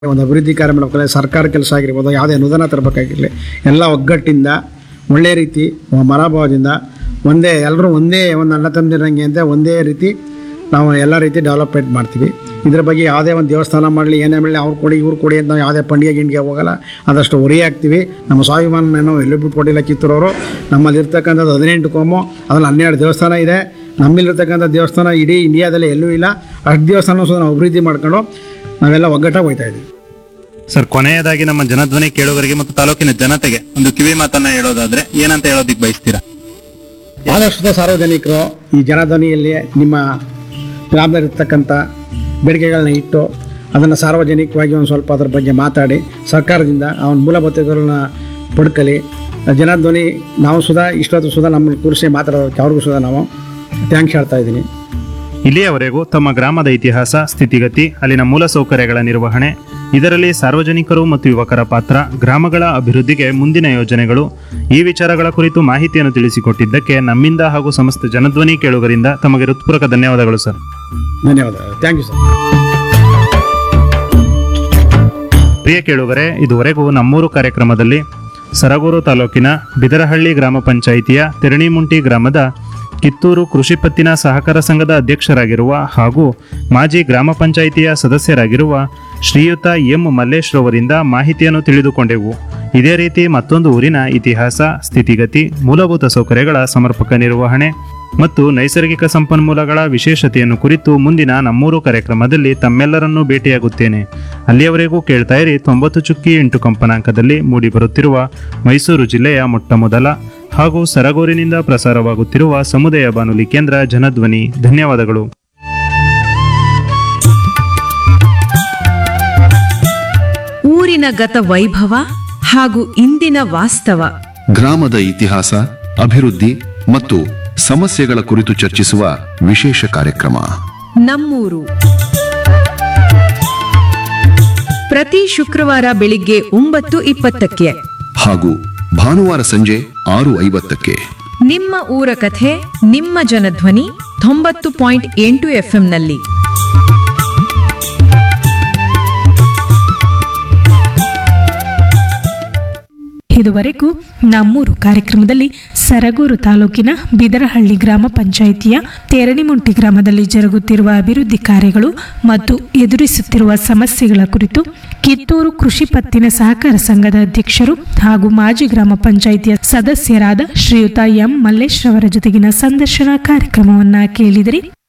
ಒಂದು ಅಭಿವೃದ್ಧಿ ಕಾರ್ಯ ಮಾಡಬೇಕಲ್ಲ ಸರ್ಕಾರ ಕೆಲಸ ಆಗಿರ್ಬೋದು ಯಾವುದೇ ಅನುದಾನ ತರಬೇಕಾಗಿರಲಿ ಎಲ್ಲ ಒಗ್ಗಟ್ಟಿಂದ ಒಳ್ಳೆಯ ರೀತಿ ಮನೋಭಾವದಿಂದ ಒಂದೇ ಎಲ್ಲರೂ ಒಂದೇ ಒಂದು ಅಣ್ಣ ತಮ್ಮದಿರಂಗೆ ಅಂತ ಒಂದೇ ರೀತಿ ನಾವು ಎಲ್ಲ ರೀತಿ ಡೆವಲಪ್ಮೆಂಟ್ ಮಾಡ್ತೀವಿ ಇದ್ರ ಬಗ್ಗೆ ಯಾವುದೇ ಒಂದು ದೇವಸ್ಥಾನ ಮಾಡಲಿ ಏನೇ ಮಾಡಲಿ ಅವ್ರು ಕೊಡಿ ಇವ್ರು ಕೊಡಿ ಅಂತ ನಾವು ಯಾವುದೇ ಪಂಡಿಗೆ ಗಿಂಡಿಗೆ ಹೋಗಲ್ಲ ಅದಷ್ಟು ಹೊರಿ ಹಾಕ್ತೀವಿ ನಮ್ಮ ಸ್ವಾಭಿಮಾನ ಏನೋ ಎಲ್ಲೂ ಬಿಟ್ಟು ಕೊಟ್ಟಿಲ್ಲ ಕಿತ್ತೂರವರು ನಮ್ಮಲ್ಲಿ ಇರ್ತಕ್ಕಂಥದ್ದು ಹದಿನೆಂಟು ಕೋಮು ಅದ್ರಲ್ಲಿ ಹನ್ನೆರಡು ದೇವಸ್ಥಾನ ಇದೆ ನಮ್ಮಲ್ಲಿರ್ತಕ್ಕಂಥ ದೇವಸ್ಥಾನ ಇಡೀ ಇಂಡಿಯಾದಲ್ಲಿ ಎಲ್ಲೂ ಇಲ್ಲ ಅಷ್ಟು ದೇವಸ್ಥಾನ ಸಹ ನಾವು ಅಭಿವೃದ್ಧಿ ಮಾಡ್ಕೊಂಡು ನಾವೆಲ್ಲ ಒಗ್ಗಟ್ಟಾಗಿ ಹೋಗ್ತಾ ಇದ್ದೀವಿ ಸರ್ ಕೊನೆಯದಾಗಿ ನಮ್ಮ ಜನಧ್ವನಿ ಕೇಳುಗರಿಗೆ ಮತ್ತು ತಾಲೂಕಿನ ಜನತೆಗೆ ಒಂದು ಕಿವಿ ಮಾತನ್ನ ಹೇಳೋದಾದ್ರೆ ಏನಂತ ಹೇಳೋದಿಕ್ ಬಯಸ್ತೀರಾ ಆದಷ್ಟು ಸಾರ್ವಜನಿಕರು ಈ ಜನಧ್ವನಿಯಲ್ಲಿ ನಿಮ್ಮ ಗ್ರಾಮದಲ್ಲಿರ್ತಕ್ಕಂಥ ಬೇಡಿಕೆಗಳನ್ನ ಇಟ್ಟು ಅದನ್ನು ಸಾರ್ವಜನಿಕವಾಗಿ ಒಂದು ಸ್ವಲ್ಪ ಅದ್ರ ಬಗ್ಗೆ ಮಾತಾಡಿ ಸರ್ಕಾರದಿಂದ ಅವನ ಮೂಲಭೂತಗಳನ್ನ ಪಡ್ಕಲಿ ಜನಧ್ವನಿ ನಾವು ಸುಧಾ ಇಷ್ಟೊತ್ತು ಸುಧಾ ನಮ್ಮನ್ನು ಕೂರಿಸಿ ಮಾತಾಡೋದಕ್ಕೆ ಅವ್ರಿಗೂ ಸುಧಾ ನಾವು ಥ್ಯಾಂಕ್ಸ್ ಹೇಳ್ತಾ ಇದ್ದೀನಿ ಇಲ್ಲಿಯವರೆಗೂ ತಮ್ಮ ಗ್ರಾಮದ ಇತಿಹಾಸ ಸ್ಥಿತಿಗತಿ ಅಲ್ಲಿನ ಮೂಲಸೌಕರ್ಯಗಳ ನಿರ್ವಹಣೆ ಇದರಲ್ಲಿ ಸಾರ್ವಜನಿಕರು ಮತ್ತು ಯುವಕರ ಪಾತ್ರ ಗ್ರಾಮಗಳ ಅಭಿವೃದ್ಧಿಗೆ ಮುಂದಿನ ಯೋಜನೆಗಳು ಈ ವಿಚಾರಗಳ ಕುರಿತು ಮಾಹಿತಿಯನ್ನು ತಿಳಿಸಿಕೊಟ್ಟಿದ್ದಕ್ಕೆ ನಮ್ಮಿಂದ ಹಾಗೂ ಸಮಸ್ತ ಜನಧ್ವನಿ ಕೇಳುಗರಿಂದ ತಮಗೆ ಹೃತ್ಪೂರ್ವಕ ಧನ್ಯವಾದಗಳು ಸರ್ ಧನ್ಯವಾದ ಥ್ಯಾಂಕ್ ಯು ಸರ್ ಪ್ರಿಯ ಕೇಳುಗರೆ ಇದುವರೆಗೂ ನಮ್ಮೂರು ಕಾರ್ಯಕ್ರಮದಲ್ಲಿ ಸರಗೂರು ತಾಲೂಕಿನ ಬಿದರಹಳ್ಳಿ ಗ್ರಾಮ ಪಂಚಾಯಿತಿಯ ತೆರಣಿಮುಂಟಿ ಗ್ರಾಮದ ಕಿತ್ತೂರು ಕೃಷಿ ಪತ್ತಿನ ಸಹಕಾರ ಸಂಘದ ಅಧ್ಯಕ್ಷರಾಗಿರುವ ಹಾಗೂ ಮಾಜಿ ಗ್ರಾಮ ಪಂಚಾಯಿತಿಯ ಸದಸ್ಯರಾಗಿರುವ ಶ್ರೀಯುತ ಎಂ ಮಲ್ಲೇಶ್ ರವರಿಂದ ಮಾಹಿತಿಯನ್ನು ತಿಳಿದುಕೊಂಡೆವು ಇದೇ ರೀತಿ ಮತ್ತೊಂದು ಊರಿನ ಇತಿಹಾಸ ಸ್ಥಿತಿಗತಿ ಮೂಲಭೂತ ಸೌಕರ್ಯಗಳ ಸಮರ್ಪಕ ನಿರ್ವಹಣೆ ಮತ್ತು ನೈಸರ್ಗಿಕ ಸಂಪನ್ಮೂಲಗಳ ವಿಶೇಷತೆಯನ್ನು ಕುರಿತು ಮುಂದಿನ ನಮ್ಮೂರು ಕಾರ್ಯಕ್ರಮದಲ್ಲಿ ತಮ್ಮೆಲ್ಲರನ್ನೂ ಭೇಟಿಯಾಗುತ್ತೇನೆ ಅಲ್ಲಿಯವರೆಗೂ ಕೇಳ್ತಾ ಇರಿ ತೊಂಬತ್ತು ಚುಕ್ಕಿ ಎಂಟು ಕಂಪನಾಂಕದಲ್ಲಿ ಮೂಡಿಬರುತ್ತಿರುವ ಮೈಸೂರು ಜಿಲ್ಲೆಯ ಮೊಟ್ಟಮೊದಲ ಹಾಗೂ ಸರಗೂರಿನಿಂದ ಪ್ರಸಾರವಾಗುತ್ತಿರುವ ಸಮುದಾಯ ಬಾನುಲಿ ಕೇಂದ್ರ ಜನಧ್ವನಿ ಧನ್ಯವಾದಗಳು ಊರಿನ ಗತ ವೈಭವ ಹಾಗೂ ಇಂದಿನ ವಾಸ್ತವ ಗ್ರಾಮದ ಇತಿಹಾಸ ಅಭಿವೃದ್ಧಿ ಮತ್ತು ಸಮಸ್ಯೆಗಳ ಕುರಿತು ಚರ್ಚಿಸುವ ವಿಶೇಷ ಕಾರ್ಯಕ್ರಮ ನಮ್ಮೂರು ಪ್ರತಿ ಶುಕ್ರವಾರ ಬೆಳಿಗ್ಗೆ ಒಂಬತ್ತು ಇಪ್ಪತ್ತಕ್ಕೆ ಹಾಗೂ ಭಾನುವಾರ ಸಂಜೆ ಆರು ಐವತ್ತಕ್ಕೆ ನಿಮ್ಮ ಊರ ಕಥೆ ನಿಮ್ಮ ಜನಧ್ವನಿ ತೊಂಬತ್ತು ಪಾಯಿಂಟ್ ಎಂಟು ಎಫ್ಎಂನಲ್ಲಿ ಇದುವರೆಗೂ ನಮ್ಮೂರು ಕಾರ್ಯಕ್ರಮದಲ್ಲಿ ಸರಗೂರು ತಾಲೂಕಿನ ಬಿದರಹಳ್ಳಿ ಗ್ರಾಮ ಪಂಚಾಯಿತಿಯ ತೇರಣಿಮುಂಟಿ ಗ್ರಾಮದಲ್ಲಿ ಜರುಗುತ್ತಿರುವ ಅಭಿವೃದ್ಧಿ ಕಾರ್ಯಗಳು ಮತ್ತು ಎದುರಿಸುತ್ತಿರುವ ಸಮಸ್ಯೆಗಳ ಕುರಿತು ಕಿತ್ತೂರು ಕೃಷಿ ಪತ್ತಿನ ಸಹಕಾರ ಸಂಘದ ಅಧ್ಯಕ್ಷರು ಹಾಗೂ ಮಾಜಿ ಗ್ರಾಮ ಪಂಚಾಯಿತಿಯ ಸದಸ್ಯರಾದ ಶ್ರೀಯುತ ಎಂ ಮಲ್ಲೇಶ್ ರವರ ಜೊತೆಗಿನ ಸಂದರ್ಶನ ಕಾರ್ಯಕ್ರಮವನ್ನ ಕೇಳಿದಿರಿ